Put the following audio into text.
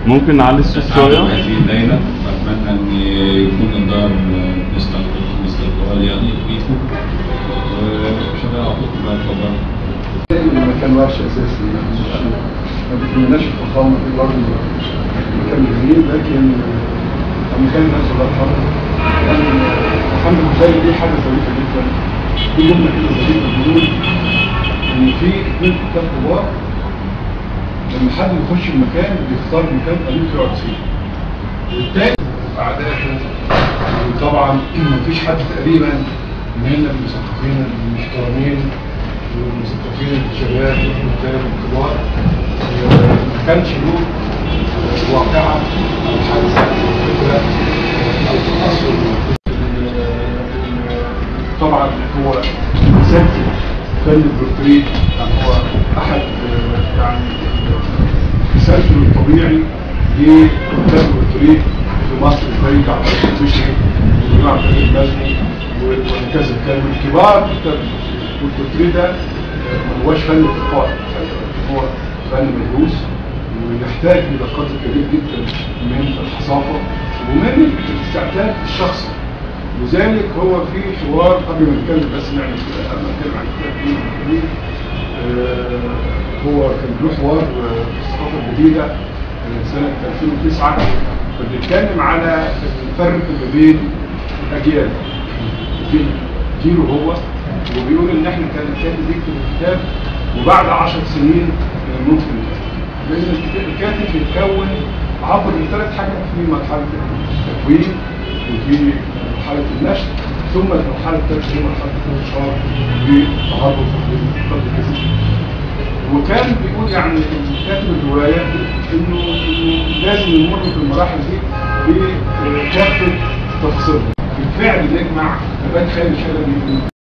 ممكن نعلي الصوت شويه هذه الليلة أتمنى أن يكون الدار مثل مثل القوال يعني فيكم وشباب أعطيكم بقى تفضل المكان وحش اساسي مش ما بتمناش الفخامه في برضه مكان جميل لكن المكان نفسه الله يرحمه كان محمد الخير دي حاجه ظريفه جدا في جمله كده ظريفه بيقول ان في اثنين كتاب كبار لما حد يخش المكان بيختار مكان قليل يقعد فيه والتاني عاداته وطبعا مفيش حد تقريبا من المثقفين المحترمين والمثقفين الشباب والكتاب الكبار آه، ما كانش له واقعة أو حادثة أو فكرة أو تأثر آه، طبعا هو سجل فن البورتريه يعني هو أحد آه، يعني رسالته الطبيعي لكتاب البورتريه في مصر زي جعفر البشري وجماعة المزني وهكذا كان من كبار كتاب والبورتريه ده ما هوش فن اتقاء هو فن مدروس ويحتاج الى قدر كبير جدا من الحصافه ومن الاستعداد الشخصي لذلك هو في حوار قبل ما نتكلم بس نعمل كده قبل ما نتكلم عن الكتاب الكبير آه، هو كان له حوار آه، في الثقافه الجديده آه، سنه 2009 فبيتكلم على الفرق ما بين الاجيال جيل جيله هو وبيقول ان احنا كان الكاتب يكتب الكتاب وبعد عشر سنين ممكن لان الكتاب- الكاتب بيتكون عبر ثلاث حاجات في مرحله التكوين وفي مرحله النشر ثم المرحله الثالثه هي مرحله الانتشار بالتعرف بالقدر الكثير وكان بيقول يعني كاتب الروايه انه إنه لازم يمر في المراحل دي بكافه تفاصيلها بالفعل نجمع نبات خير شلبي